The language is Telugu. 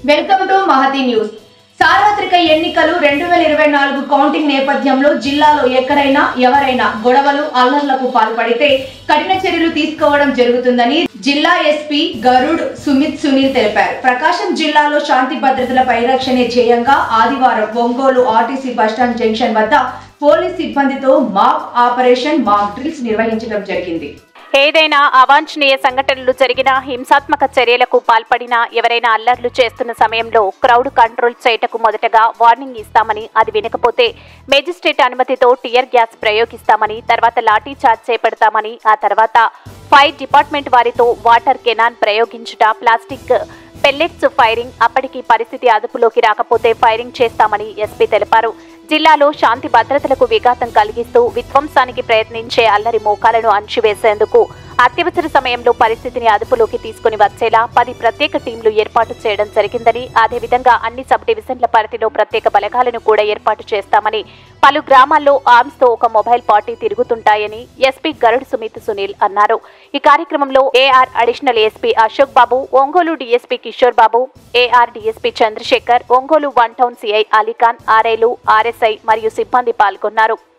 వెల్కమ్ టు మహతి న్యూస్ సార్వత్రిక ఎన్నికలు రెండు వేల ఇరవై నాలుగు కౌంటింగ్ నేపథ్యంలో జిల్లాలో ఎక్కడైనా ఎవరైనా గొడవలు అల్లర్లకు పాల్పడితే కఠిన చర్యలు తీసుకోవడం జరుగుతుందని జిల్లా ఎస్పీ గరుడ్ సుమిత్ సునీల్ తెలిపారు ప్రకాశం జిల్లాలో శాంతి భద్రతల పరిరక్షణే ధ్యేయంగా ఆదివారం ఒంగోలు ఆర్టీసీ బస్టాండ్ జంక్షన్ వద్ద పోలీస్ సిబ్బందితో మాక్ ఆపరేషన్ మాక్ డ్రిల్స్ నిర్వహించడం జరిగింది ఏదైనా అవాంఛనీయ సంఘటనలు జరిగినా హింసాత్మక చర్యలకు పాల్పడినా ఎవరైనా అల్లర్లు చేస్తున్న సమయంలో క్రౌడ్ కంట్రోల్ చేయటకు మొదటగా వార్నింగ్ ఇస్తామని అది వినకపోతే మేజిస్ట్రేట్ అనుమతితో టియర్ గ్యాస్ ప్రయోగిస్తామని తర్వాత లాఠీ చార్జ్ చేపడతామని ఆ తర్వాత ఫైర్ డిపార్ట్మెంట్ వారితో వాటర్ కెనాన్ ప్రయోగించుట ప్లాస్టిక్ పెల్లెట్స్ ఫైరింగ్ అప్పటికి పరిస్థితి అదుపులోకి రాకపోతే ఫైరింగ్ చేస్తామని ఎస్పీ తెలిపారు జిల్లాలో శాంతి భద్రతలకు విఘాతం కలిగిస్తూ విధ్వంసానికి ప్రయత్నించే అల్లరి మోకాలను అణచివేసేందుకు అత్యవసర సమయంలో పరిస్థితిని అదుపులోకి తీసుకుని వచ్చేలా పది ప్రత్యేక టీంలు ఏర్పాటు చేయడం జరిగిందని అదేవిధంగా అన్ని సబ్ డివిజన్ల పరిధిలో ప్రత్యేక బలగాలను కూడా ఏర్పాటు చేస్తామని పలు గ్రామాల్లో ఆర్మ్స్ తో ఒక మొబైల్ పార్టీ తిరుగుతుంటాయని ఎస్పీ గరుడ్ సుమిత్ సునీల్ అన్నారు ఈ కార్యక్రమంలో AR additional SP Ashok Babu Ongole DSP Kishore Babu AR DSP Chandrasekhar Ongole one town CI Alikhan ఆర్ఐలు ఆర్ఎస్ఐ మరియు సిబ్బంది పాల్గొన్నారు